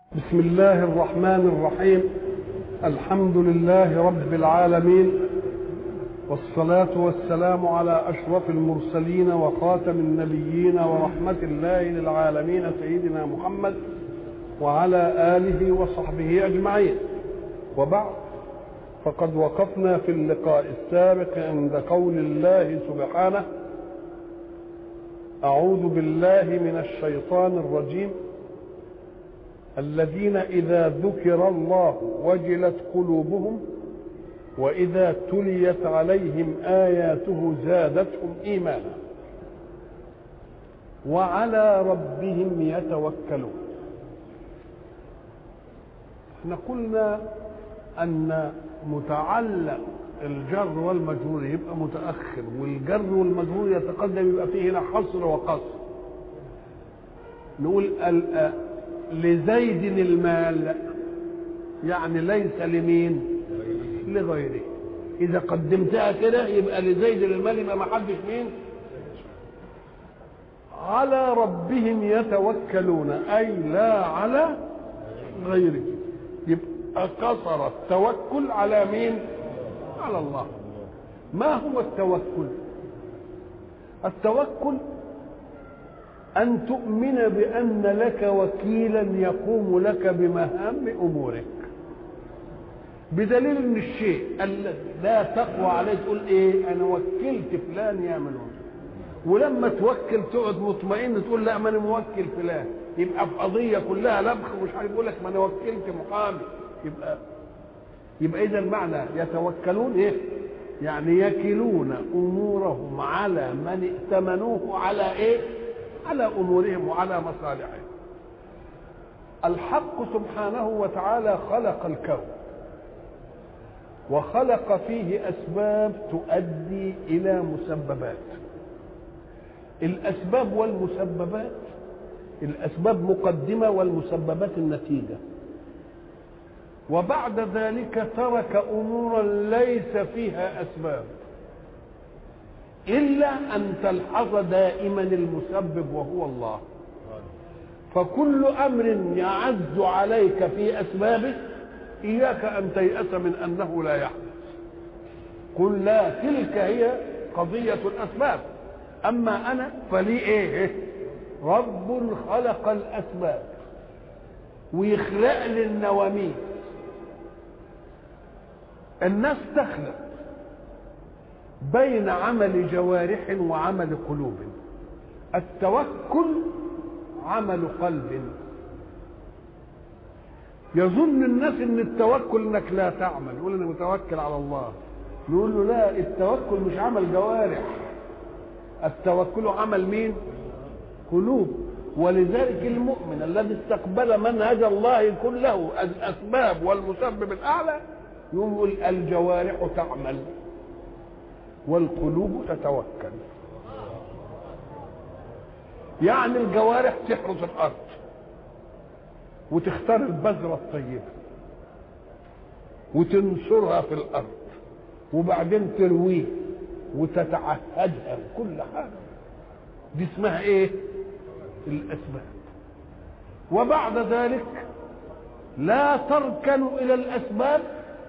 بسم الله الرحمن الرحيم الحمد لله رب العالمين والصلاة والسلام على أشرف المرسلين وخاتم النبيين ورحمة الله للعالمين سيدنا محمد وعلى آله وصحبه أجمعين وبعد فقد وقفنا في اللقاء السابق عند قول الله سبحانه أعوذ بالله من الشيطان الرجيم الذين إذا ذكر الله وجلت قلوبهم وإذا تليت عليهم آياته زادتهم إيمانا وعلى ربهم يتوكلون احنا قلنا أن متعلق الجر والمجرور يبقى متأخر والجر والمجرور يتقدم يبقى فيه هنا حصر وقصر نقول لزيد المال يعني ليس لمين لغيره اذا قدمتها كده يبقى لزيد المال يبقى ما حدش مين على ربهم يتوكلون اي لا على غيره يبقى قصر التوكل على مين على الله ما هو التوكل التوكل أن تؤمن بأن لك وكيلا يقوم لك بمهام أمورك بدليل ان الشيء الذي لا تقوى عليه تقول ايه انا وكلت فلان يعملون ولما توكل تقعد مطمئن تقول لا ما انا موكل فلان يبقى في قضيه كلها لبخ ومش عارف يقول لك ما انا وكلت محامي يبقى يبقى اذا المعنى يتوكلون ايه يعني يكلون امورهم على من ائتمنوه على ايه على امورهم وعلى مصالحهم الحق سبحانه وتعالى خلق الكون وخلق فيه اسباب تؤدي الى مسببات الاسباب والمسببات الاسباب مقدمه والمسببات النتيجه وبعد ذلك ترك امورا ليس فيها اسباب إلا أن تلحظ دائما المسبب وهو الله فكل أمر يعز عليك في أسبابه إياك أن تيأس من أنه لا يحدث قل لا تلك هي قضية الأسباب أما أنا فلي إيه رب خلق الأسباب ويخلق لي النواميس الناس تخلق بين عمل جوارح وعمل قلوب التوكل عمل قلب يظن الناس ان التوكل انك لا تعمل يقول انا متوكل على الله نقول له لا التوكل مش عمل جوارح التوكل عمل مين قلوب ولذلك المؤمن الذي استقبل منهج الله كله الاسباب والمسبب الاعلى يقول الجوارح تعمل والقلوب تتوكل يعني الجوارح تحرس الارض وتختار البذرة الطيبة وتنشرها في الأرض وبعدين ترويه وتتعهدها كل حاجة دي اسمها ايه الأسباب وبعد ذلك لا تركن إلى الأسباب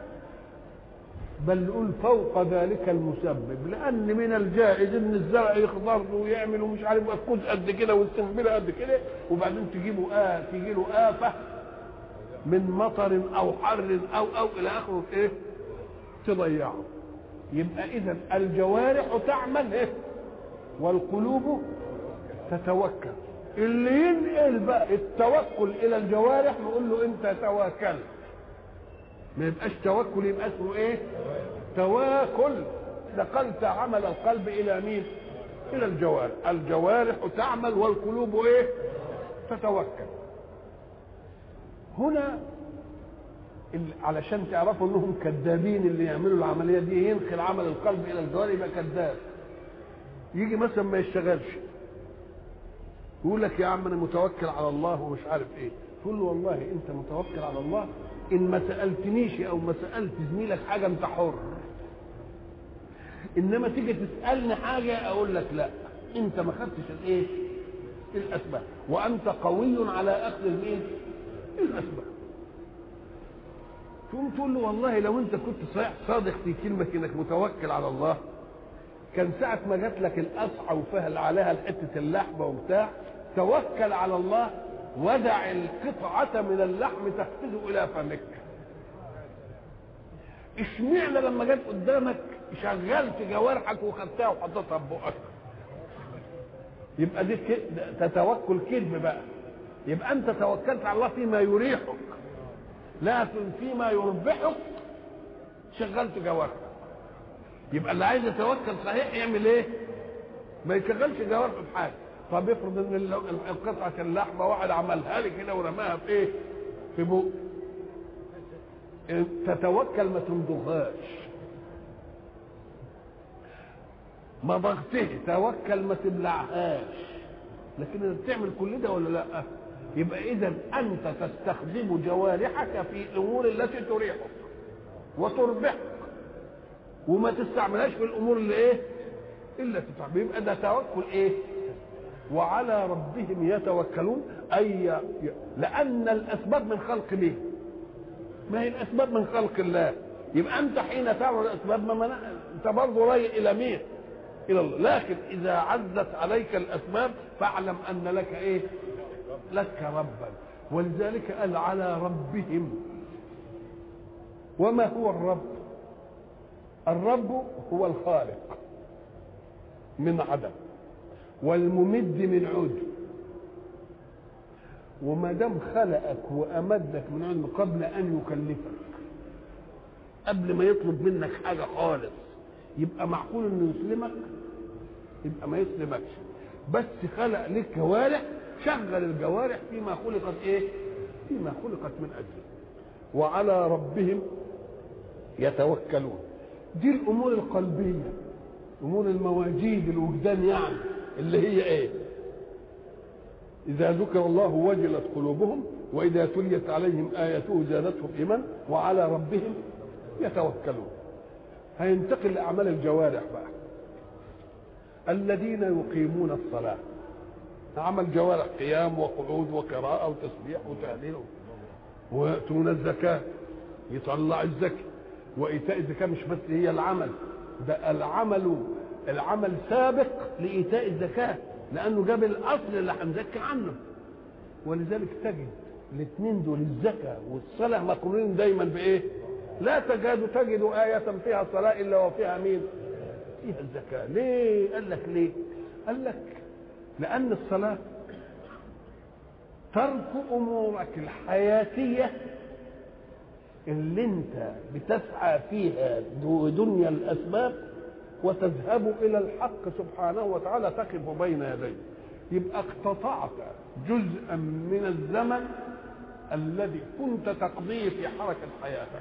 بل نقول فوق ذلك المسبب لان من الجائز ان الزرع يخضر ويعمل ومش عارف الكوز قد كده والسنبله قد كده وبعدين تجيبه آه تجي له آفة من مطر او حر او او الى اخره ايه تضيعه يبقى اذا الجوارح تعمل ايه والقلوب تتوكل اللي ينقل بقى التوكل الى الجوارح نقول له انت توكلت ما يبقاش توكل يبقى اسمه ايه تواكل نقلت عمل القلب الى مين الى الجوارح الجوارح تعمل والقلوب ايه تتوكل هنا علشان تعرفوا انهم كذابين اللي يعملوا العمليه دي ينقل عمل القلب الى الجوارح يبقى كذاب يجي مثلا ما يشتغلش يقول لك يا عم انا متوكل على الله ومش عارف ايه تقول له والله انت متوكل على الله ان ما سالتنيش او ما سالت زميلك حاجه انت حر انما تيجي تسالني حاجه اقول لك لا انت ما خدتش الايه الاسباب وانت قوي على اخذ الايه الاسباب تقوم تقول له والله لو انت كنت صحيح صادق في كلمه انك متوكل على الله كان ساعة ما جات لك القصعة وفيها عليها حتة اللحمة وبتاع توكل على الله ودع القطعة من اللحم تحفز إلى فمك اشمعنى لما جت قدامك شغلت جوارحك وخدتها وحطيتها في بقك يبقى دي تتوكل كذب بقى يبقى انت توكلت على الله فيما يريحك لكن فيما يربحك شغلت جوارحك يبقى اللي عايز يتوكل صحيح يعمل ايه؟ ما يشغلش جوارحه في حاجه طب افرض ان القطعه اللحمه واحد عملها لي كده ورماها في ايه؟ في بوق تتوكل ما تمضغهاش مضغته توكل ما تبلعهاش لكن انت بتعمل كل ده ولا لا يبقى اذا انت تستخدم جوارحك في الامور التي تريحك وتربحك وما تستعملهاش في الامور اللي ايه الا تتعب يبقى ده توكل ايه وعلى ربهم يتوكلون اي لان الاسباب من خلق مين ما هي الاسباب من خلق الله يبقى انت حين تعمل الاسباب ما منع انت برضه رايح الى مين الى الله لكن اذا عزت عليك الاسباب فاعلم ان لك ايه لك ربا ولذلك قال على ربهم وما هو الرب الرب هو الخالق من عدم والممد من عود وما دام خلقك وامدك من علم قبل ان يكلفك قبل ما يطلب منك حاجه خالص يبقى معقول انه يسلمك يبقى ما يسلمكش بس خلق لك جوارح شغل الجوارح فيما خلقت ايه فيما خلقت من اجله وعلى ربهم يتوكلون دي الامور القلبيه امور المواجيد الوجدان يعني اللي هي ايه اذا ذكر الله وجلت قلوبهم واذا تليت عليهم اياته زادتهم ايمان وعلى ربهم يتوكلون هينتقل لاعمال الجوارح بقى الذين يقيمون الصلاه عمل جوارح قيام وقعود وقراءه وتسبيح وتهليل ويؤتون الزكاه يطلع الزكاه وايتاء الزكاه مش بس هي العمل ده العمل العمل سابق لايتاء الزكاه لانه جاب الاصل اللي هنزكي عنه ولذلك تجد الاثنين دول الزكاه والصلاه مقرونين دايما بايه؟ لا تكاد تجد آية فيها صلاة إلا وفيها مين؟ فيها الزكاة، ليه؟ قال لك ليه؟ قال لك لأن الصلاة ترك أمورك الحياتية اللي أنت بتسعى فيها دنيا الأسباب وتذهب إلى الحق سبحانه وتعالى تقف بين يديه يبقى اقتطعت جزءا من الزمن الذي كنت تقضيه في حركة حياتك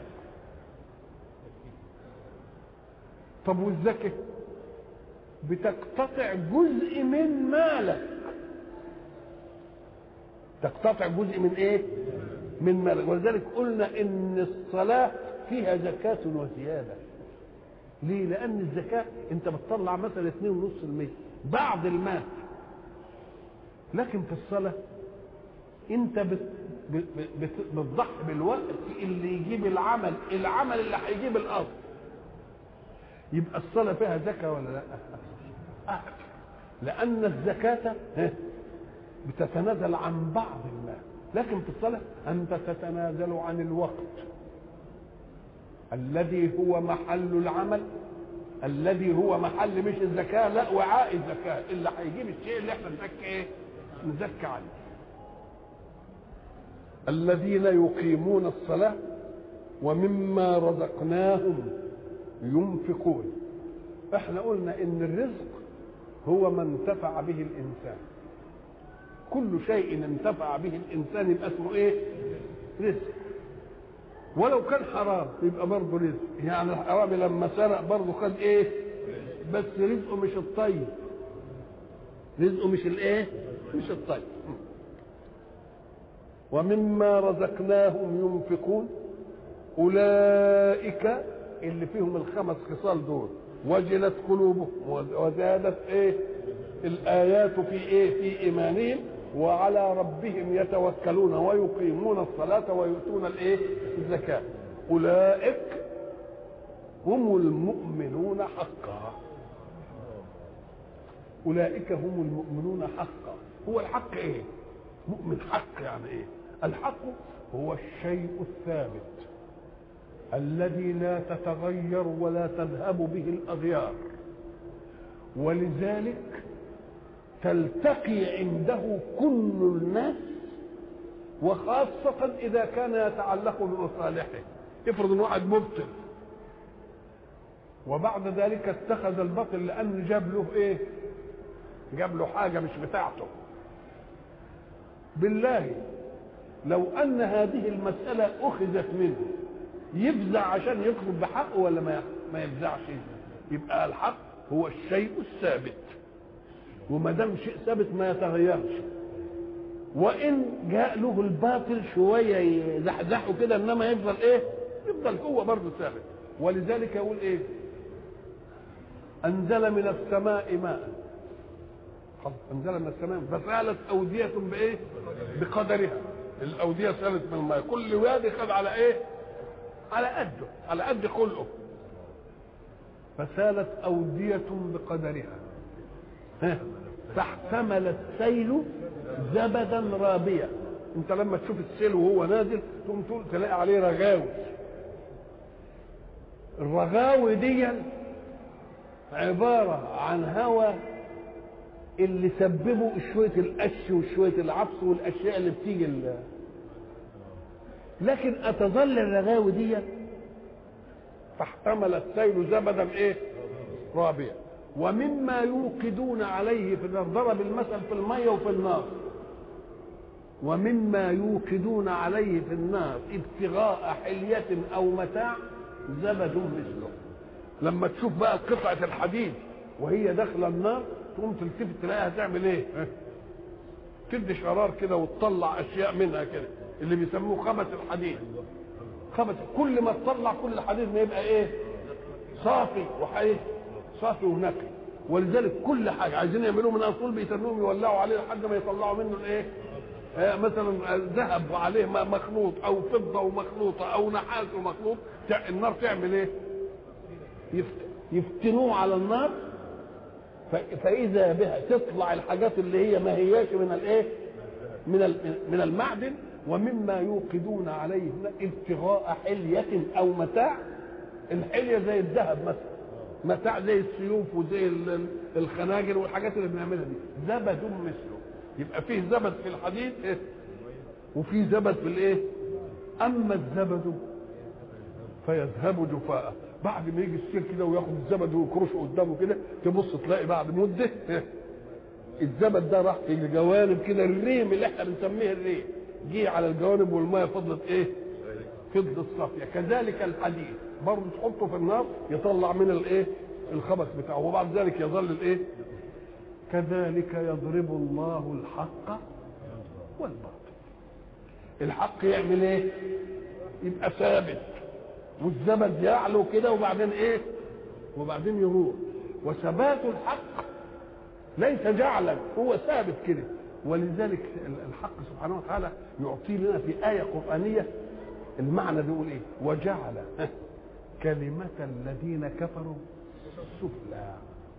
طب والزكاة بتقتطع جزء من مالك تقتطع جزء من ايه من مالك ولذلك قلنا ان الصلاة فيها زكاة وزيادة ليه لان الزكاة انت بتطلع مثلا 2.5% بعض المال لكن في الصلاة انت بت بت بتضحي بالوقت اللي يجيب العمل العمل اللي هيجيب الاصل يبقى الصلاه فيها زكاه ولا لا آه. لان الزكاه بتتنازل عن بعض المال لكن في الصلاه انت تتنازل عن الوقت الذي هو محل العمل الذي هو محل مش الزكاه لا وعاء الزكاه اللي هيجيب الشيء اللي احنا نزكي ايه نزكي عليه الذين يقيمون الصلاه ومما رزقناهم ينفقون احنا قلنا ان الرزق هو ما انتفع به الانسان كل شيء انتفع به الانسان يبقى اسمه ايه رزق ولو كان حرام يبقى برضه رزق يعني الحرامي لما سرق برضه خد ايه بس رزقه مش الطيب رزقه مش الايه مش الطيب ومما رزقناهم ينفقون اولئك اللي فيهم الخمس خصال دول وجلت قلوبهم وزادت ايه الايات في ايه في ايمانهم وعلى ربهم يتوكلون ويقيمون الصلاة ويؤتون الايه الزكاة أولئك هم المؤمنون حقا أولئك هم المؤمنون حقا هو الحق ايه مؤمن حق يعني ايه الحق هو الشيء الثابت الذي لا تتغير ولا تذهب به الأغيار ولذلك تلتقي عنده كل الناس وخاصة إذا كان يتعلق بمصالحه افرض ان واحد مبطل وبعد ذلك اتخذ البطل لأن جاب له ايه جاب له حاجة مش بتاعته بالله لو أن هذه المسألة أخذت منه يفزع عشان يطلب بحقه ولا ما ما يفزعش يبقى الحق هو الشيء الثابت وما دام شيء ثابت ما يتغيرش وان جاء له الباطل شويه يزحزحه كده انما يفضل ايه يفضل هو برضه ثابت ولذلك يقول ايه انزل من السماء ماء انزل من السماء فسالت اوديه بايه بقدرها الاوديه سالت من الماء كل وادي خد على ايه على قده على قد خلقه فسالت أودية بقدرها ها فاحتمل السيل زبدا رابيا انت لما تشوف السيل وهو نازل تقوم تقول تلاقي عليه رغاوي الرغاوي دي عبارة عن هواء اللي سببه شوية القش وشوية العبس والأشياء اللي بتيجي اللي لكن أتظل الرغاوي دي فاحتمل السيل زبدا ايه رابيا ومما يوقدون عليه في ضرب المثل في الميه وفي النار ومما يوقدون عليه في النار ابتغاء حلية أو متاع زبد مثله لما تشوف بقى قطعة الحديد وهي داخلة النار تقوم تلتفت تلاقيها تعمل ايه؟ تدي شرار كده وتطلع أشياء منها كده اللي بيسموه خبث الحديد خبث كل ما تطلع كل الحديد ما يبقى ايه؟ صافي وحيه صافي ونقي ولذلك كل حاجه عايزين يعملوه من اصول بيتنوهم يولعوا عليه لحد ما يطلعوا منه الايه؟ آه مثلا ذهب وعليه مخلوط او فضه ومخلوطه او نحاس ومخلوط النار تعمل ايه؟ يفتنوه على النار فاذا بها تطلع الحاجات اللي هي ما هياش من الايه؟ من من المعدن ومما يوقدون عليه ابتغاء حلية أو متاع الحلية زي الذهب مثلا متاع زي السيوف وزي الخناجر والحاجات اللي بنعملها دي زبد مثله يبقى فيه زبد في الحديد إيه؟ وفيه زبد في الايه اما الزبد فيذهب جفاء بعد ما يجي السير كده وياخد الزبد ويكرشه قدامه كده تبص تلاقي بعد مده إيه؟ الزبد ده راح في الجوانب كده الريم اللي احنا بنسميه الريم جه على الجوانب والميه فضلت ايه فضلت صافيه كذلك الحديد برضه تحطه في النار يطلع من الايه الخبث بتاعه وبعد ذلك يظل الايه كذلك يضرب الله الحق والباطل الحق يعمل ايه يبقى ثابت والزبد يعلو كده وبعدين ايه وبعدين يروح وثبات الحق ليس جعلا هو ثابت كده ولذلك الحق سبحانه وتعالى يعطي لنا في آية قرآنية المعنى ده يقول ايه وجعل كلمة الذين كفروا السفلى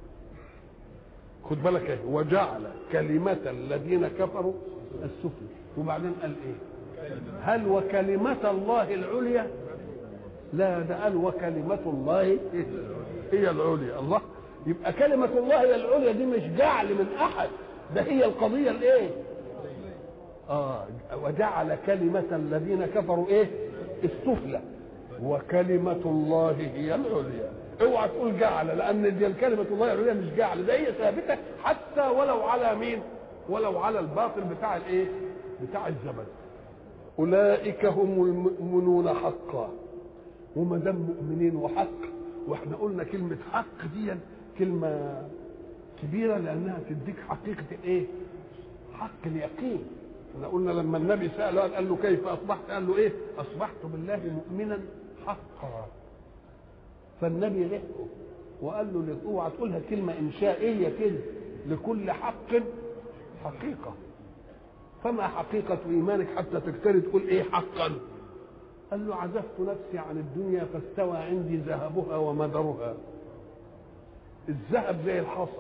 خد بالك ايه وجعل كلمة الذين كفروا السفلى وبعدين قال ايه هل وكلمة الله العليا لا ده قال وكلمة الله هي العليا الله يبقى كلمة الله هي العليا دي مش جعل من أحد ده هي القضية الإيه؟ آه وجعل كلمة الذين كفروا إيه؟ السفلى وكلمة الله هي العليا اوعى تقول جعل لأن دي كلمة الله العليا مش جعل ده هي ثابتة حتى ولو على مين؟ ولو على الباطل بتاع الإيه؟ بتاع الزمن أولئك هم المؤمنون حقا وما دام مؤمنين وحق واحنا قلنا كلمة حق دي كلمة كبيرة لأنها تديك حقيقة الإيه؟ حق اليقين احنا قلنا لما النبي سأله قال له كيف أصبحت؟ قال له إيه؟ أصبحت بالله مؤمنا حقا فالنبي لحقه وقال له اوعى تقولها كلمة إنشائية كده لكل حق حقيقة فما حقيقة إيمانك حتى تكتري تقول إيه حقا قال له عزفت نفسي عن الدنيا فاستوى عندي ذهبها ومدرها الذهب زي الحصى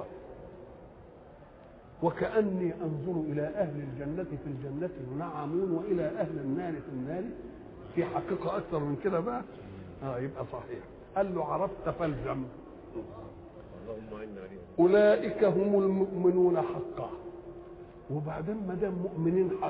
وكأني أنظر إلى أهل الجنة في الجنة ينعمون وإلى أهل النار في النار في حقيقة أكثر من كده بقى آه يبقى صحيح قال له عرفت فالزم اللهم انا عليهم أولئك هم المؤمنون حقا وبعدين ما دام مؤمنين حق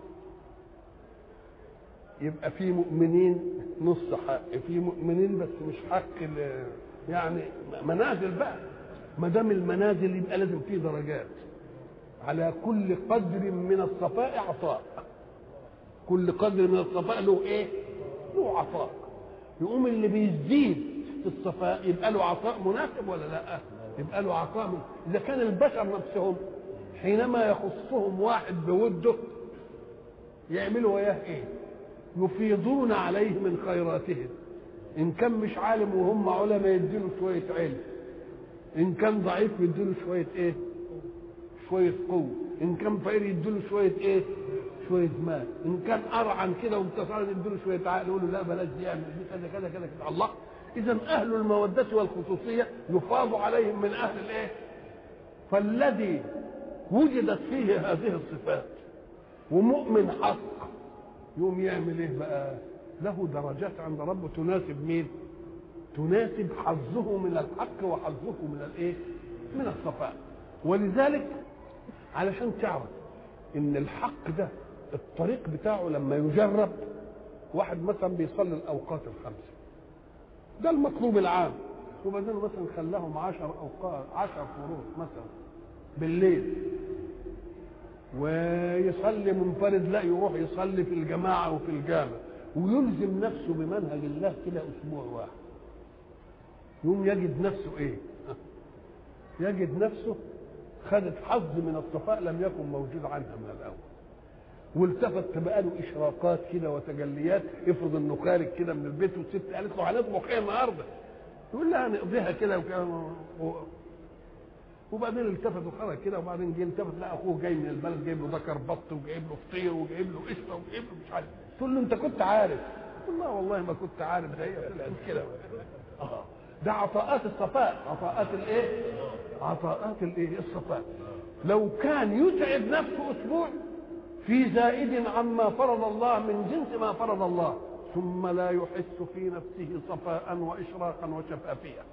يبقى في مؤمنين نص حق في مؤمنين بس مش حق ال- يعني منازل بقى ما دام المنازل يبقى لازم في درجات على كل قدر من الصفاء عطاء كل قدر من الصفاء له ايه له عطاء يقوم اللي بيزيد في الصفاء يبقى له عطاء مناسب ولا لا يبقى له عطاء من... اذا كان البشر نفسهم حينما يخصهم واحد بوده يعملوا وياه ايه يفيضون عليه من خيراتهم ان كان مش عالم وهم علماء يديله شويه علم ان كان ضعيف يديله شويه ايه شويه قوه ان كان فقير يديله شويه ايه شويه مال ان كان ارعن كده ومتصل يديله شويه عقل يقول له لا بلاش دي اعمل دي كذا كذا كذا كذا الله اذا اهل الموده والخصوصيه يفاض عليهم من اهل الايه فالذي وجدت فيه هذه الصفات ومؤمن حق يقوم يعمل ايه بقى له درجات عند ربه تناسب مين تناسب حظه من الحق وحظه من الايه من الصفاء ولذلك علشان تعرف ان الحق ده الطريق بتاعه لما يجرب واحد مثلا بيصلي الاوقات الخمسه ده المطلوب العام وبعدين مثلا خلاهم عشر اوقات عشر فروض مثلا بالليل ويصلي منفرد لا يروح يصلي في الجماعه وفي الجامع ويلزم نفسه بمنهج الله كده اسبوع واحد يوم يجد نفسه ايه يجد نفسه خدت حظ من الصفاء لم يكن موجود عنها من الاول والتفت تبقى له اشراقات كده وتجليات افرض انه خارج كده من البيت والست قالت له هنطبخ ايه النهارده يقول لها هنقضيها كده وكده و- وبعدين التفت وخرج كده وبعدين جه التفت لقى اخوه جاي من البلد جايب له ذكر بط وجايب له فطير وجايب له قشطه وجايب له مش عارف تقول له انت كنت عارف يقول لا والله ما كنت عارف ده هي طلعت كده آه. ده عطاءات الصفاء عطاءات الايه عطاءات الايه الصفاء لو كان يتعب نفسه اسبوع في زائد عما فرض الله من جنس ما فرض الله ثم لا يحس في نفسه صفاء واشراقا وشفافيه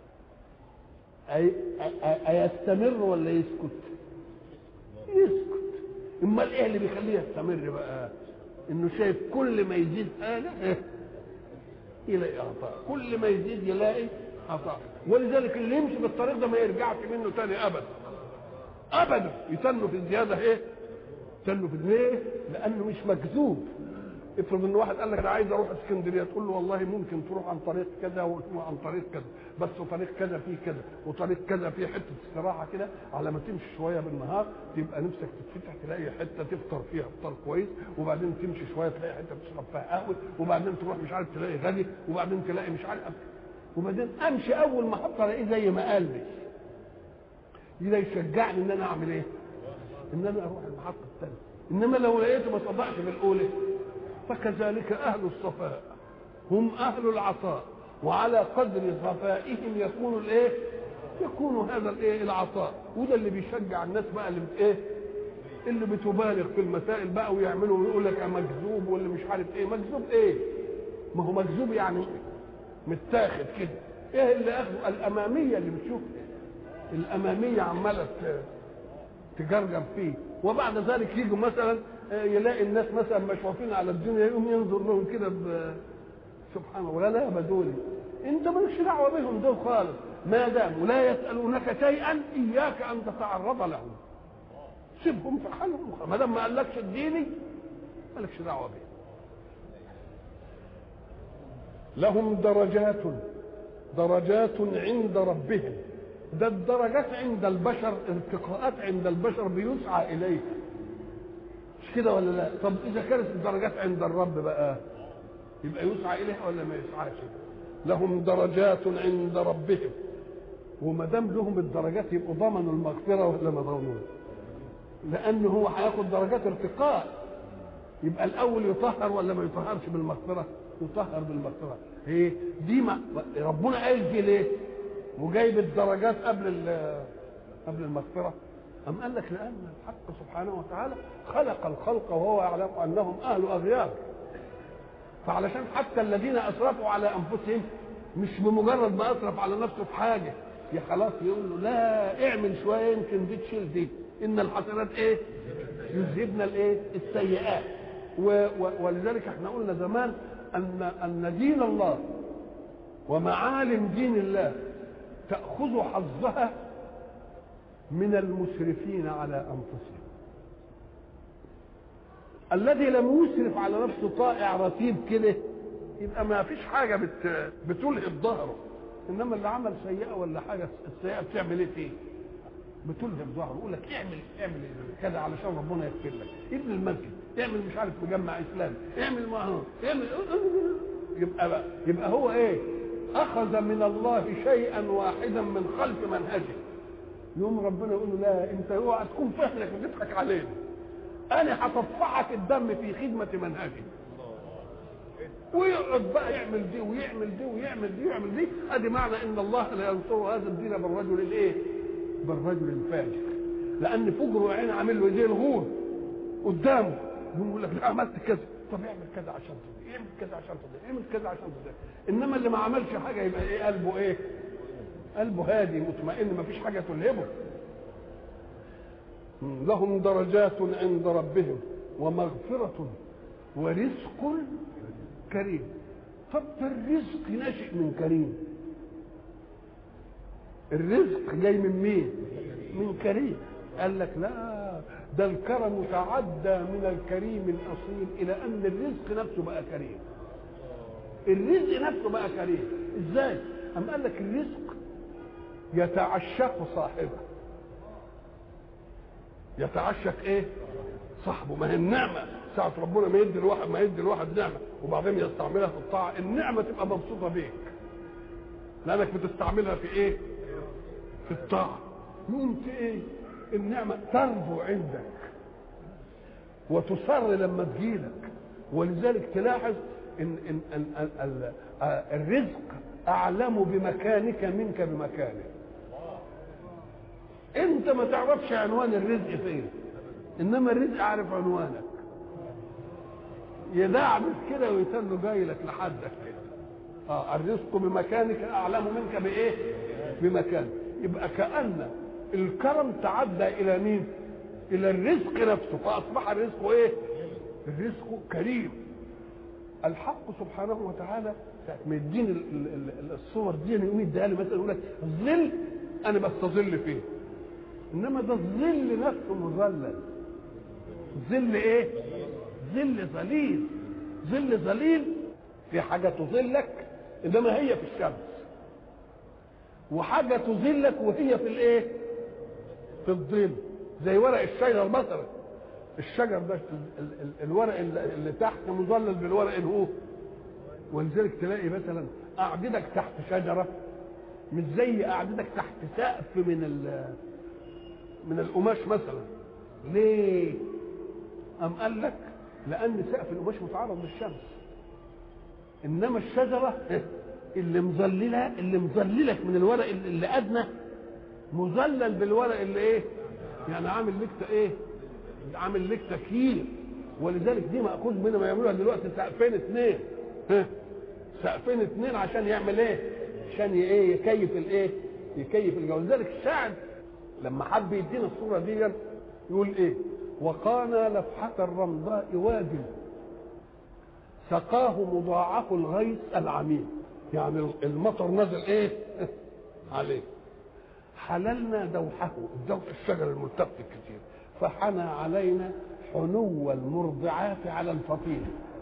أي أي- أيستمر ولا يسكت؟ يسكت امال ايه اللي بيخليه يستمر بقى؟ انه شايف كل ما يزيد حاجه إيه؟ يلاقي عطاء كل ما يزيد يلاقي عطاء ولذلك اللي يمشي بالطريق ده ما يرجعش منه تاني ابدا ابدا يتنوا في الزياده ايه؟ يتنوا في ليه؟ لانه مش مجذوب افرض ان واحد قال لك انا عايز اروح اسكندريه تقول له والله ممكن تروح عن طريق كذا وعن طريق كذا بس طريق كذا فيه كذا وطريق كذا فيه حته استراحه كده على ما تمشي شويه بالنهار تبقى نفسك تتفتح تلاقي حته تفطر فيها فطار كويس وبعدين تمشي شويه تلاقي حته تشرب فيها قهوه وبعدين تروح مش عارف تلاقي غني وبعدين تلاقي مش عارف وبعدين امشي اول ما احط الاقيه زي ما قال لي ده يشجعني ان انا اعمل ايه؟ ان انا اروح المحطه الثانيه انما لو لقيته ما صدقش في الاولى فكذلك اهل الصفاء هم اهل العطاء وعلى قدر صفائهم يكون الايه يكون هذا الايه العطاء وده اللي بيشجع الناس بقى اللي بت ايه اللي بتبالغ في المسائل بقى ويعملوا ويقول لك يا مجذوب واللي مش عارف ايه مجذوب ايه ما هو مجذوب يعني متاخد كده ايه اللي اخذه الاماميه اللي بتشوف الاماميه عماله ت- تجرجر فيه وبعد ذلك يجوا مثلا آه، يلاقي الناس مثلا مش واقفين على الدنيا يقوم ينظر لهم كده ب- سبحان الله ولا لا دول انت مالكش دعوه بهم دول خالص ما داموا لا يسالونك شيئا اياك ان تتعرض لهم سيبهم في حالهم ما دام ما قالكش اديني مالكش دعوه بهم لهم درجات درجات عند ربهم ده الدرجات عند البشر ارتقاءات عند البشر بيسعى اليها مش كده ولا لا طب اذا كانت الدرجات عند الرب بقى يبقى يسعى اليها ولا ما يسعاش لهم درجات عند ربهم وما دام لهم الدرجات يبقوا ضمنوا المغفره ولا ما ضمنوش لانه هو هياخد درجات ارتقاء يبقى الاول يطهر ولا ما يطهرش بالمغفره يطهر بالمغفره ايه دي ما ربنا قال دي ليه وجايب الدرجات قبل ال- قبل المغفره أم قال لك لأن الحق سبحانه وتعالى خلق الخلق وهو يعلم أنهم أهل أغيار فعلشان حتى الذين أسرفوا على أنفسهم مش بمجرد ما أسرف على نفسه في حاجة يا خلاص يقول له لا اعمل شوية يمكن دي تشيل دي إن الحسنات إيه؟ يذهبن الإيه؟ السيئات و و ولذلك احنا قلنا زمان أن أن دين الله ومعالم دين الله تأخذ حظها من المسرفين على انفسهم الذي لم يسرف على نفسه طائع رتيب كده يبقى ما فيش حاجه بت... بتلهب ظهره انما اللي عمل سيئه ولا حاجه السيئه بتعمل ايه فيه؟ بتلهب ظهره يقول لك اعمل اعمل كذا علشان ربنا يغفر لك ابن المسجد اعمل مش عارف مجمع اسلامي اعمل ما اعمل يبقى يبقى هو ايه؟ اخذ من الله شيئا واحدا من خلف منهجه يوم ربنا يقول له لا انت اوعى تكون فهلك وتضحك علينا انا هتطفحك الدم في خدمه منهجي ويقعد بقى يعمل دي ويعمل دي ويعمل دي ويعمل دي ادي معنى ان الله لا ينصر هذا الدين بالرجل الايه؟ بالرجل الفاجر لان فجره عين عامل له زي الغول قدامه يقول لك لا عملت كذا طب اعمل كذا عشان تضيع اعمل كذا عشان تضيع اعمل كذا عشان تضيع انما اللي ما عملش حاجه يبقى ايه قلبه ايه؟ قلبه هادي مطمئن ما فيش حاجه تلهبه لهم درجات عند ربهم ومغفرة ورزق كريم طب ده الرزق ناشئ من كريم الرزق جاي من مين من كريم قال لك لا ده الكرم تعدى من الكريم الاصيل الى ان الرزق نفسه بقى كريم الرزق نفسه بقى كريم ازاي ام قال لك الرزق يتعشق صاحبه يتعشق ايه صاحبه ما هي النعمه ساعة ربنا ما يدي الواحد ما يدي الواحد نعمة وبعدين يستعملها في الطاعة النعمة تبقى مبسوطة بيك لأنك بتستعملها في إيه؟ في الطاعة يقوم ايه؟ النعمة تربو عندك وتصر لما تجيلك ولذلك تلاحظ إن, إن, إن, إن, إن الرزق أعلم بمكانك منك بمكانه انت ما تعرفش عنوان الرزق فين انما الرزق عارف عنوانك يدعبس كده ويتنه جاي لك لحدك كده اه الرزق بمكانك اعلم منك بايه بمكانك يبقى كان الكرم تعدى الى مين الى الرزق نفسه فاصبح الرزق ايه الرزق كريم الحق سبحانه وتعالى ما يديني الصور دي يقوم يديها لي مثلا يقول لك ظل انا بستظل فيه انما ده الظل نفسه مظلل ظل ايه ظل ظليل ظل ظليل في حاجه تظلك انما هي في الشمس وحاجه تظلك وهي في الايه في الظل زي ورق الشجر مثلا الشجر ده الورق اللي تحت مظلل بالورق اللي هو ولذلك تلاقي مثلا قعدتك تحت شجره مش زي قعدتك تحت سقف من من القماش مثلا ليه أم قال لك لأن سقف القماش متعرض للشمس إنما الشجرة اللي مظللة اللي مظللك من الورق اللي أدنى مظلل بالورق اللي إيه؟ يعني عامل لك إيه؟ عامل لك تكييف ولذلك دي مأخوذ منها ما يعملوها دلوقتي سقفين اثنين سقفين اثنين عشان يعمل ايه؟ عشان ايه يكيف الايه؟ يكيف الجو لذلك الشاعر لما حب يدينا الصورة دي يقول ايه وقانا لفحة الرمضاء واد سقاه مضاعف الغيث العميم يعني المطر نزل ايه عليه حللنا دوحه الدوح الشجر الملتف الكثير فحنى علينا حنو المرضعات على الفطيل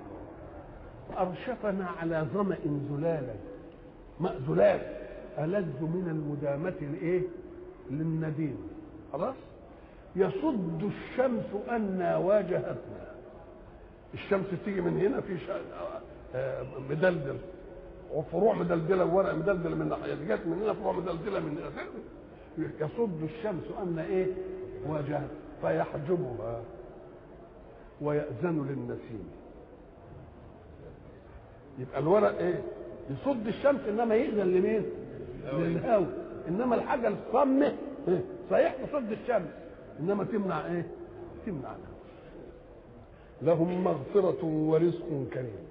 أرشفنا على ظمأ زلالا ماء زلال ألذ من المدامة الإيه؟ للنديم خلاص يصد الشمس أنا واجهتنا الشمس تيجي من هنا في مدلدل وفروع مدلدله وورق مدلدل من ناحيه جت من هنا فروع مدلدله من هنا يصد الشمس أن ايه واجهت فيحجبها ويأذن للنسيم يبقى الورق ايه يصد الشمس انما يأذن لمين للهواء انما الحاجه الصمه إيه؟ صحيح تصد الشمس انما تمنع ايه تمنع الهواء لهم مغفرة ورزق كريم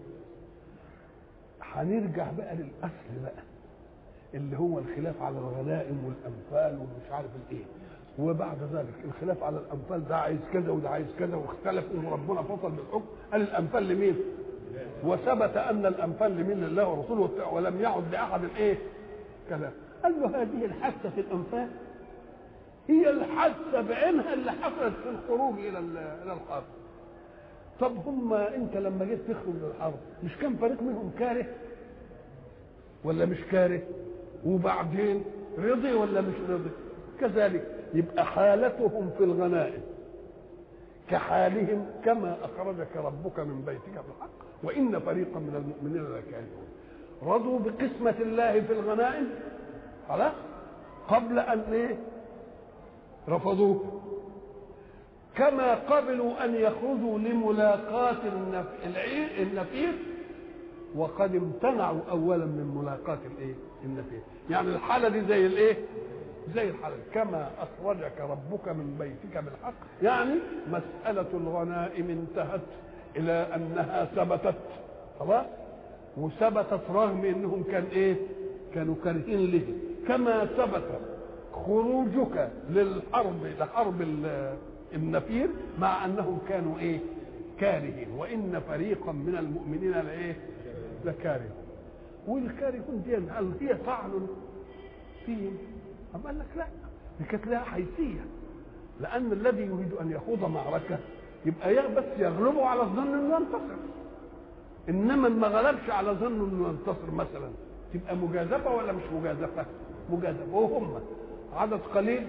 هنرجع بقى للأصل بقى اللي هو الخلاف على الغنائم والأنفال ومش عارف الإيه وبعد ذلك الخلاف على الأنفال ده عايز كذا وده عايز كذا واختلفوا وربنا فصل بالحكم قال الأنفال لمين؟ وثبت أن الأنفال لمين لله ورسوله ولم يعد لأحد الإيه؟ كلام قال له هذه الحادثة في الأنفال هي الحادثة بعينها اللي حصلت في الخروج إلى إلى الحرب طب هم انت لما جيت تخرج للحرب مش كان فريق منهم كاره ولا مش كاره وبعدين رضي ولا مش رضي كذلك يبقى حالتهم في الغنائم كحالهم كما اخرجك ربك من بيتك بالحق وان فريقا من المؤمنين لكارهون رضوا بقسمة الله في الغنائم خلاص قبل ان ايه رفضوه كما قبلوا ان يخرجوا لملاقاة العير النفير وقد امتنعوا اولا من ملاقاة الايه؟ النفير، يعني الحالة دي زي الايه؟ زي الحالة دي. كما اخرجك ربك من بيتك بالحق، يعني مسألة الغنائم انتهت الى انها ثبتت خلاص؟ وثبتت رغم انهم كان ايه؟ كانوا كارهين له، كما ثبت خروجك للحرب لحرب النفير مع انهم كانوا ايه كارهين وان فريقا من المؤمنين لايه لكارهون والكارهون دي هل هي طعن فيهم أم قال لك لا دي كانت لها حيثيه لان الذي يريد ان يخوض معركه يبقى بس يغلبه على الظن انه ينتصر انما ما غلبش على ظنه انه ينتصر مثلا تبقى مجازفه ولا مش مجازفه مجازفه وهم عدد قليل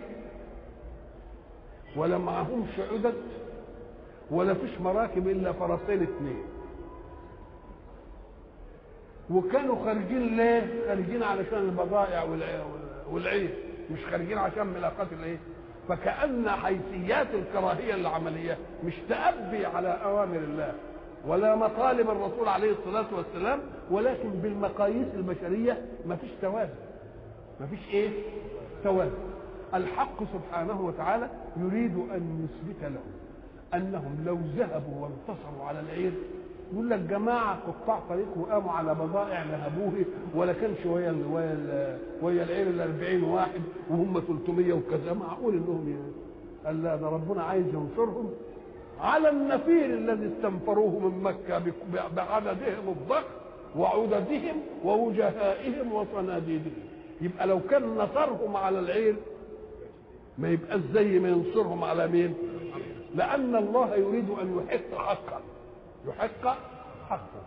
ولا معهمش عدد ولا فيش مراكب الا فرسين اثنين وكانوا خارجين ليه؟ خارجين علشان البضائع والعيش مش خارجين عشان ملاقات الايه؟ فكأن حيثيات الكراهية العملية مش تأبي على أوامر الله ولا مطالب الرسول عليه الصلاة والسلام ولكن بالمقاييس البشرية ما فيش توازن ما فيش ايه؟ توازن الحق سبحانه وتعالى يريد ان يثبت لهم انهم لو ذهبوا وانتصروا على العير يقول لك جماعه قطاع طريق وقاموا على بضائع نهبوه ولا كانش ويا ويا ويا العير ال 40 واحد وهم 300 وكذا معقول انهم قال لا ده ربنا عايز ينصرهم على النفير الذي استنفروه من مكه بعددهم الضخم وعددهم ووجهائهم وصناديدهم يبقى لو كان نصرهم على العير ما يبقاش زي ما ينصرهم على مين لان الله يريد ان يحق حقا يحق حقا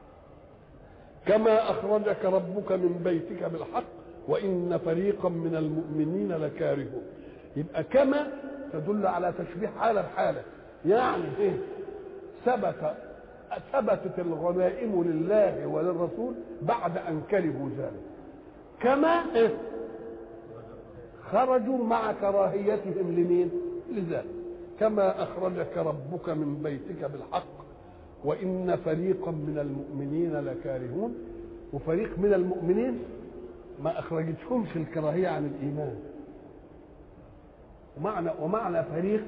كما اخرجك ربك من بيتك بالحق وان فريقا من المؤمنين لكارهون يبقى كما تدل على تشبيه حاله بحاله يعني ايه ثبت ثبتت الغنائم لله وللرسول بعد ان كرهوا ذلك كما إيه؟ خرجوا مع كراهيتهم لمين لذلك كما اخرجك ربك من بيتك بالحق وان فريقا من المؤمنين لكارهون وفريق من المؤمنين ما اخرجتهمش الكراهيه عن الايمان ومعنى ومعنى فريق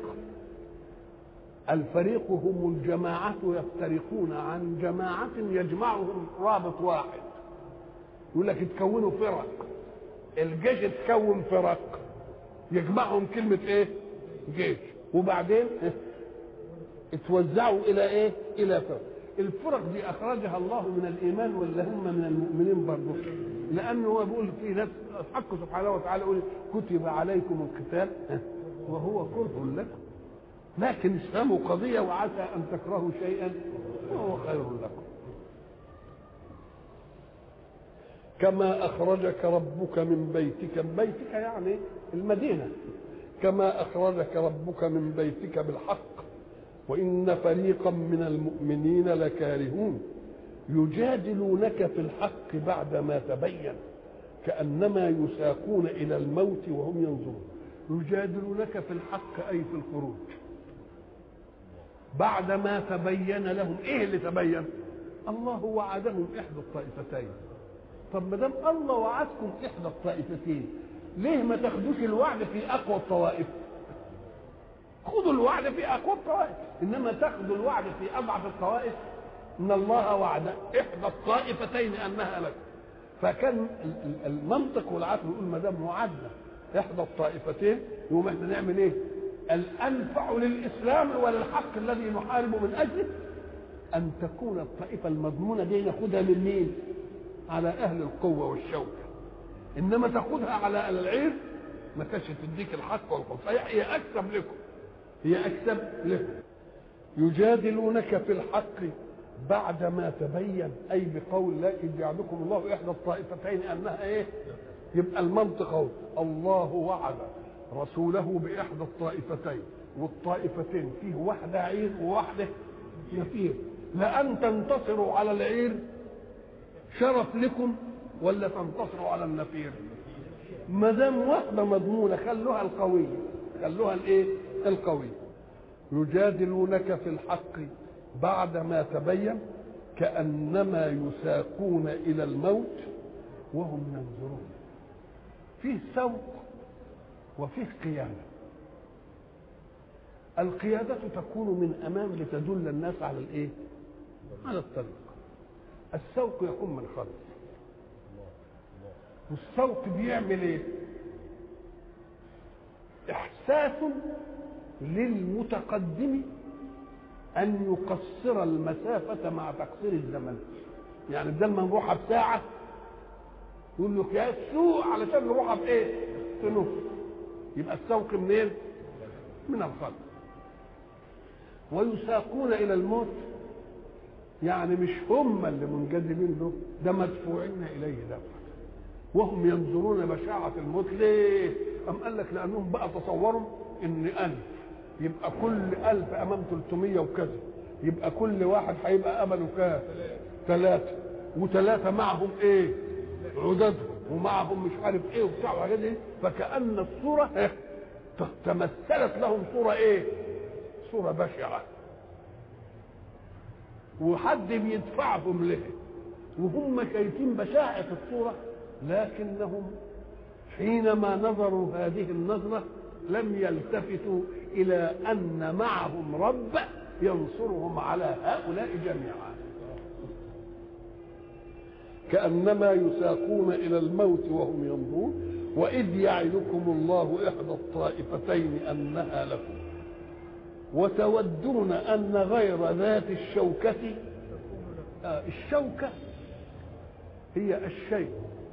الفريق هم الجماعة يفترقون عن جماعة يجمعهم رابط واحد يقول لك اتكونوا فرق الجيش اتكون فرق يجمعهم كلمة ايه جيش وبعدين إيه؟ اتوزعوا الى ايه الى فرق الفرق دي اخرجها الله من الايمان ولا هم من المؤمنين برضه لانه هو بيقول في ناس الحق سبحانه وتعالى يقول كتب عليكم القتال وهو كره لكم لكن افهموا قضية وعسى أن تكرهوا شيئا وهو خير لكم كما أخرجك ربك من بيتك بيتك يعني المدينة كما أخرجك ربك من بيتك بالحق وإن فريقا من المؤمنين لكارهون يجادلونك في الحق بعدما تبين كأنما يساقون إلى الموت وهم ينظرون يجادلونك في الحق أي في الخروج بعدما تبين لهم ايه اللي تبين الله وعدهم احدى الطائفتين طب ما دام الله وعدكم احدى الطائفتين ليه ما تاخدوش الوعد في اقوى الطوائف خذوا الوعد في اقوى الطوائف انما تاخذوا الوعد في اضعف الطوائف ان الله وعد احدى الطائفتين انها لك فكان المنطق والعقل يقول ما دام وعدنا احدى الطائفتين يقوم احنا نعمل ايه؟ الانفع للاسلام وللحق الذي نحارب من اجله ان تكون الطائفه المضمونه دي ناخدها من مين؟ على اهل القوه والشوكه انما تاخدها على العير ما كانش تديك الحق والقوه فهي اكسب لكم هي اكسب لكم يجادلونك في الحق بعدما تبين اي بقول لا اذ يعدكم الله احدى الطائفتين انها ايه يبقى المنطق اهو الله وعد رسوله باحدى الطائفتين والطائفتين فيه واحده عير وواحده نفير لان تنتصروا على العير شرف لكم ولا تنتصروا على النفير ما دام واحده مضمونه خلوها القويه خلوها الايه القويه يجادلونك في الحق بعدما تبين كانما يساقون الى الموت وهم ينظرون فيه سوق وفيه قياده القيادة تكون من أمام لتدل الناس على الإيه؟ على الطريق. السوق يكون من خلف. والسوق بيعمل إيه؟ إحساس للمتقدم أن يقصر المسافة مع تقصير الزمن. يعني بدل ما نروحها بساعة يقول لك يا السوق علشان نروحها بإيه؟ في نص. يبقى السوق منين؟ من الخلف. ويساقون الى الموت يعني مش هم اللي منجذبين له ده مدفوعين اليه دفعا وهم ينظرون بشاعة الموت ليه؟ أم قال لك لأنهم بقى تصوروا إن ألف يبقى كل ألف أمام 300 وكذا يبقى كل واحد هيبقى أمله كام؟ ثلاثة وثلاثة معهم إيه؟ عددهم ومعهم مش عارف إيه وبتاع وحاجات إيه فكأن الصورة إيه؟ تمثلت لهم صورة إيه؟ صورة بشعة وحد بيدفعهم له وهم شايفين بشاعة الصورة لكنهم حينما نظروا هذه النظرة لم يلتفتوا إلى أن معهم رب ينصرهم على هؤلاء جميعا كأنما يساقون إلى الموت وهم ينظرون وإذ يعدكم الله إحدى الطائفتين أنها لكم وتودون أن غير ذات الشوكة آه الشوكة هي الشيء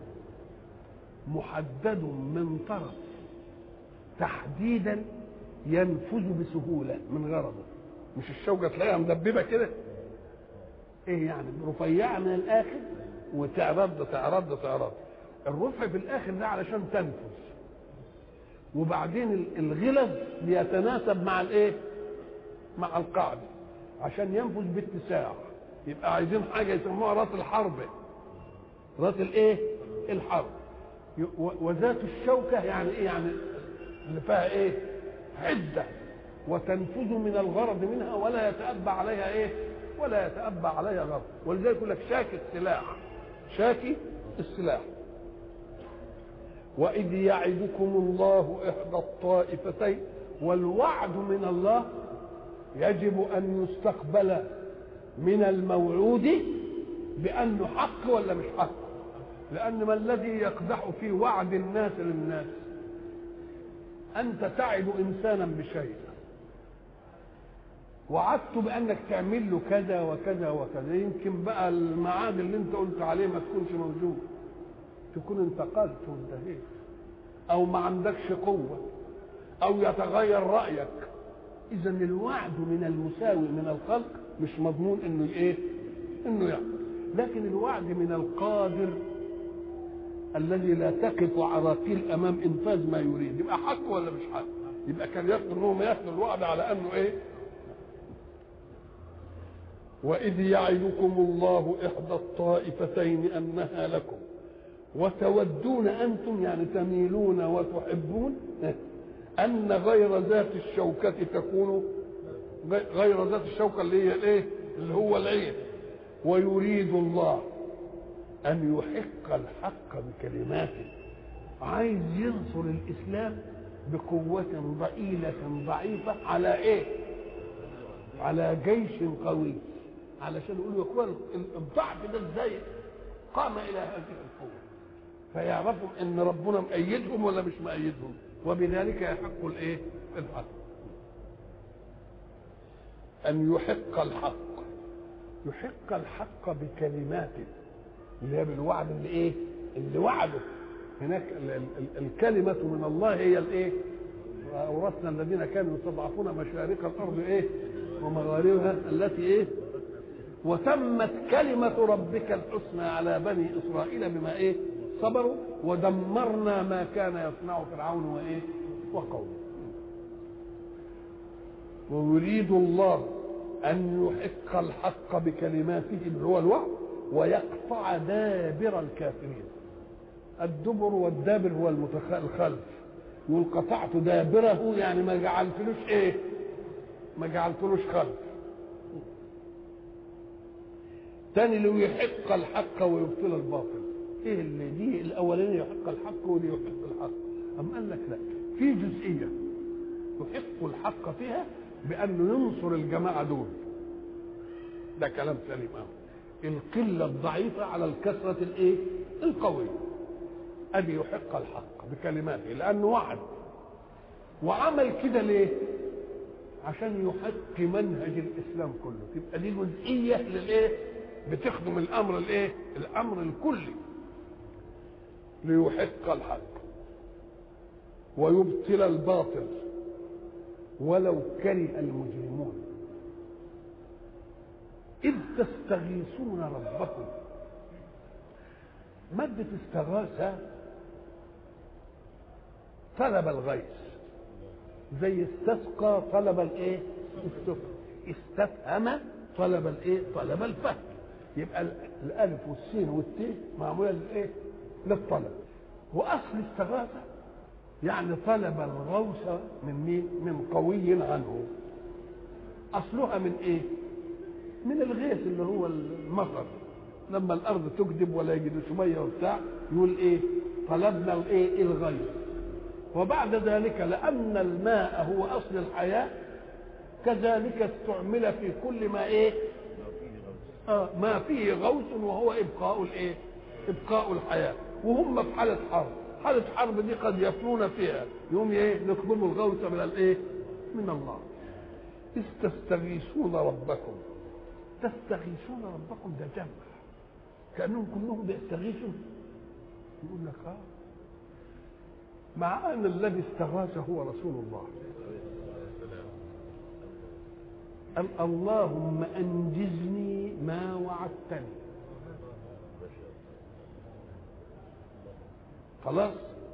محدد من طرف تحديدا ينفذ بسهولة من غرضه مش الشوكة تلاقيها مدببة كده ايه يعني رفيعة من الآخر وتعرض تعرض تعرض الرفع في الآخر ده علشان تنفذ وبعدين الغلظ بيتناسب مع الايه مع القاعدة عشان ينفذ باتساع يبقى عايزين حاجة يسموها راس الحرب راس الايه الحرب وذات الشوكة يعني ايه يعني اللي فيها ايه حدة وتنفذ من الغرض منها ولا يتأبى عليها ايه ولا يتأبى عليها غرض ولذلك يقول لك شاكي السلاح شاكي السلاح وإذ يعدكم الله إحدى الطائفتين والوعد من الله يجب أن يستقبل من الموعود بأنه حق ولا مش حق لأن ما الذي يقدح في وعد الناس للناس أنت تعد إنسانا بشيء وعدت بأنك تعمل له كذا وكذا وكذا يمكن بقى الميعاد اللي أنت قلت عليه ما تكونش موجود تكون انتقلت وانتهيت أو ما عندكش قوة أو يتغير رأيك اذا الوعد من المساوي من الخلق مش مضمون انه ايه انه يعني لكن الوعد من القادر الذي لا تقف عراقيل امام انفاذ ما يريد يبقى حق ولا مش حق يبقى كان يقدر انهم ياخذوا الوعد على انه ايه واذ يعدكم الله احدى الطائفتين انها لكم وتودون انتم يعني تميلون وتحبون ان غير ذات الشوكة تكون غي- غير ذات الشوكه اللي هي الايه اللي هو العين ويريد الله ان يحق الحق بكلماته عايز ينصر الاسلام بقوة ضئيلة ضعيفة على ايه؟ على جيش قوي علشان يقولوا يا اخوان الضعف ده ازاي قام الى هذه القوة فيعرفوا ان ربنا مأيدهم ولا مش مأيدهم وبذلك يحق الايه؟ الحق ان يحق الحق يحق الحق بكلماته اللي هي بالوعد اللي ايه؟ اللي وعده هناك ال- ال- ال- الكلمة من الله هي الايه؟ وأورثنا الذين كانوا يستضعفون مشارق الأرض ايه؟ ومغاربها التي ايه؟ وتمت كلمة ربك الحسنى على بني إسرائيل بما ايه؟ صبروا ودمرنا ما كان يصنع فرعون وايه؟ وقومه. ويريد الله أن يحق الحق بكلماته اللي هو الوعد ويقطع دابر الكافرين. الدبر والدابر هو المتخ... الخلف يقول قطعت دابره يعني ما جعلتلوش ايه ما جعلتلوش خلف تاني اللي يحق الحق ويبطل الباطل ايه اللي دي الاولاني يحق الحق ودي يحق الحق ام قال لك لا في جزئيه يحق الحق فيها بانه ينصر الجماعه دول ده كلام سليم أهو. القله الضعيفه على الكثره الايه القويه ادي يحق الحق بكلماته لانه وعد وعمل كده ليه عشان يحق منهج الاسلام كله تبقى دي جزئيه للايه بتخدم الامر الايه الامر الكلي ليحق الحق ويبطل الباطل ولو كره المجرمون إذ تستغيثون ربكم مادة استغاثة طلب الغيث زي استسقى طلب الايه؟ السقى استفهم طلب الايه؟ طلب الفهم يبقى ال- الالف والسين والتاء معموله للايه؟ للطلب واصل استغاثه يعني طلب الغوث من مين؟ من قوي عنه اصلها من ايه؟ من الغيث اللي هو المطر لما الارض تكذب ولا يجدش ميه وبتاع يقول ايه طلبنا الايه الغيث وبعد ذلك لان الماء هو اصل الحياه كذلك استعمل في كل ما ايه آه ما فيه غوث وهو ابقاء الايه ابقاء الحياه وهم في حاله حرب حاله حرب دي قد يفنون فيها يوم ايه نطلبوا الغوث من الايه من الله إذ تستغيثون ربكم تستغيثون ربكم ده جمع كانهم كلهم بيستغيثوا يقول لك اه مع ان الذي استغاث هو رسول الله قال اللهم انجزني ما وعدتني خلاص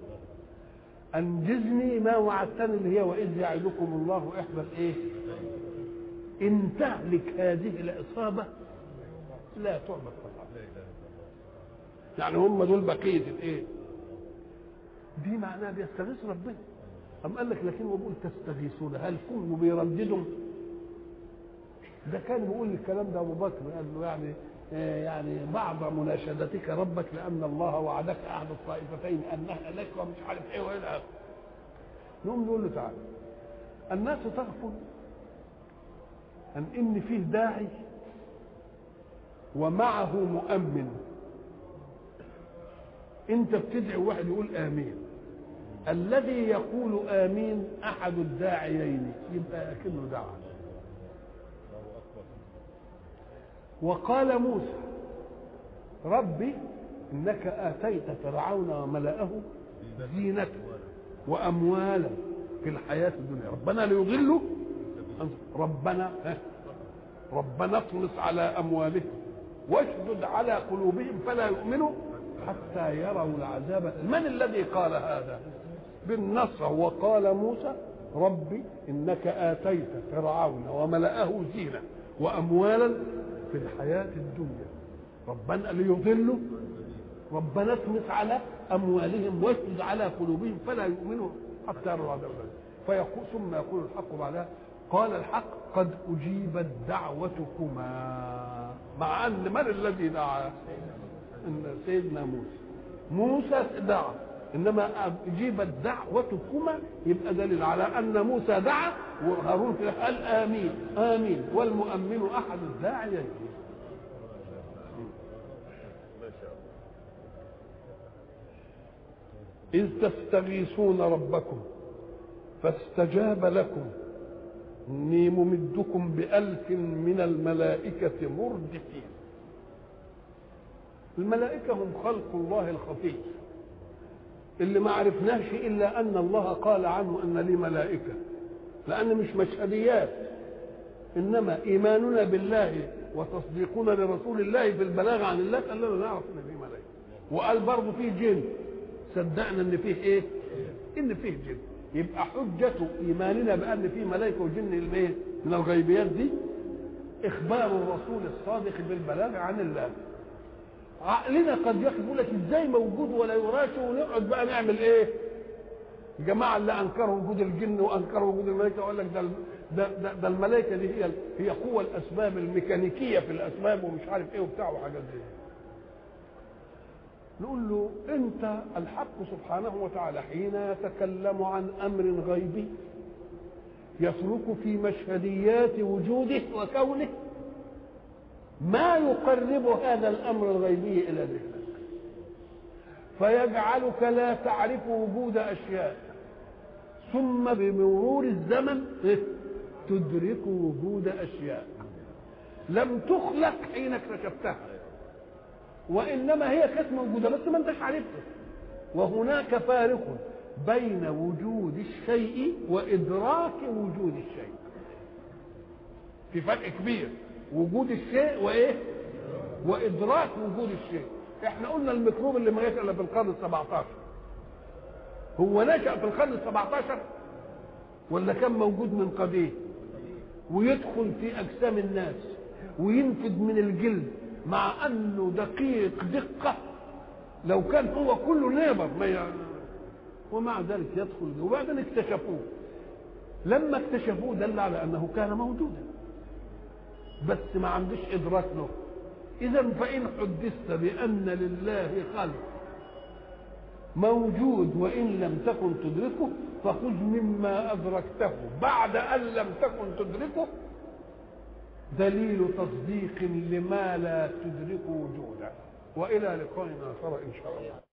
انجزني ما وعدتني اللي هي واذ يعدكم الله احدى الايه ان تهلك هذه العصابه لا تعبد فقط يعني هم دول بقيه الايه دي معناها بيستغيث ربنا أم قال لك لكن هو بيقول تستغيثون هل كانوا بيرددوا ده كان بيقول الكلام ده ابو بكر قال له يعني آه يعني بعض مناشدتك ربك لان الله وعدك احد الطائفتين انها لك ومش عارف ايه والى اخره نقوم نقول له تعالى الناس تغفل عن ان فيه داعي ومعه مؤمن انت بتدعي واحد يقول امين الذي يقول امين احد الداعيين يبقى اكنه دعا وقال موسى ربي انك اتيت فرعون وملأه زينة واموالا في الحياة الدنيا ربنا ليضلوا ربنا ربنا اطمس على اموالهم واشدد على قلوبهم فلا يؤمنوا حتى يروا العذاب من الذي قال هذا بالنصر وقال موسى ربي انك اتيت فرعون وملأه زينة واموالا في الحياة الدنيا ربنا ليضلوا ربنا اطمس على اموالهم واشدد على قلوبهم فلا يؤمنوا حتى يروا العذاب فيقول ثم يقول الحق بعدها قال الحق قد أجيبت دعوتكما مع أن من الذي دعا إن سيدنا موسى موسى دعا إنما أجيبت دعوتكما يبقى دليل على أن موسى دعا وهارون كده قال آمين آمين والمؤمن أحد الداعيين ما شاء الله إذ تستغيثون ربكم فاستجاب لكم إني ممدكم بألف من الملائكة مردفين الملائكة هم خلق الله الخفي اللي ما عرفناش إلا أن الله قال عنه أن لي ملائكة لأن مش مشهديات إنما إيماننا بالله وتصديقنا لرسول الله في البلاغ عن الله خلانا نعرف أن في ملائكة وقال برضه في جن صدقنا ان فيه ايه ان فيه جن يبقى حجة ايماننا بان فيه ملائكة وجن الايه من الغيبيات دي اخبار الرسول الصادق بالبلاغ عن الله عقلنا قد ياخد يقول لك ازاي موجود ولا يراش ونقعد بقى نعمل ايه الجماعه اللي انكروا وجود الجن وانكروا وجود الملائكه وقال لك ده ده, ده, ده الملائكه دي هي هي قوى الاسباب الميكانيكيه في الاسباب ومش عارف ايه وبتاع وحاجات زي دي نقول له انت الحق سبحانه وتعالى حين يتكلم عن امر غيبي يترك في مشهديات وجوده وكونه ما يقرب هذا الامر الغيبي الى ذهنك فيجعلك لا تعرف وجود اشياء ثم بمرور الزمن تدرك وجود اشياء لم تخلق حين اكتشفتها وانما هي كانت موجوده بس ما انتش عارفها وهناك فارق بين وجود الشيء وادراك وجود الشيء في فرق كبير وجود الشيء وايه وادراك وجود الشيء احنا قلنا الميكروب اللي ما الا في القرن ال17 هو نشا في القرن ال17 ولا كان موجود من قديم ويدخل في اجسام الناس وينفد من الجلد مع انه دقيق دقه لو كان هو كله نيبر ما يعني ومع ذلك يدخل وبعدين اكتشفوه لما اكتشفوه دل على انه كان موجودا بس ما عندوش ادراك له اذا فان حدثت بان لله خلق موجود وان لم تكن تدركه فخذ مما ادركته بعد ان لم تكن تدركه دليل تصديق لما لا تدرك وجوده والى لقاء اخر ان شاء الله